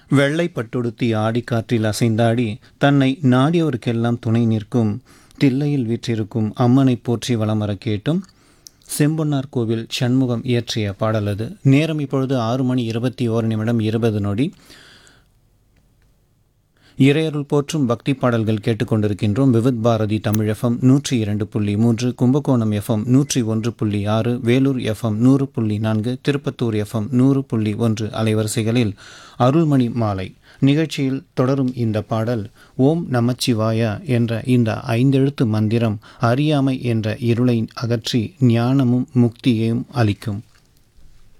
வெள்ளை பட்டுடுத்தி ஆடிக்காற்றில் அசைந்தாடி தன்னை நாடியவருக்கெல்லாம் துணை நிற்கும் தில்லையில் வீற்றிருக்கும் அம்மனை போற்றி வலம் வர கேட்டும் செம்பொன்னார் கோவில் சண்முகம் இயற்றிய பாடல் அது நேரம் இப்பொழுது ஆறு மணி இருபத்தி ஓரு நிமிடம் இருபது நொடி இறையருள் போற்றும் பக்தி பாடல்கள் கேட்டுக்கொண்டிருக்கின்றோம் விவித் பாரதி தமிழ் எஃப்எம் நூற்றி இரண்டு புள்ளி மூன்று கும்பகோணம் எஃப்எம் நூற்றி ஒன்று புள்ளி ஆறு வேலூர் எஃப்எம் நூறு புள்ளி நான்கு திருப்பத்தூர் எஃப்எம் நூறு புள்ளி ஒன்று அலைவரிசைகளில் அருள்மணி மாலை நிகழ்ச்சியில் தொடரும் இந்த பாடல் ஓம் நமச்சிவாய என்ற இந்த ஐந்தெழுத்து மந்திரம் அறியாமை என்ற இருளை அகற்றி ஞானமும் முக்தியையும் அளிக்கும்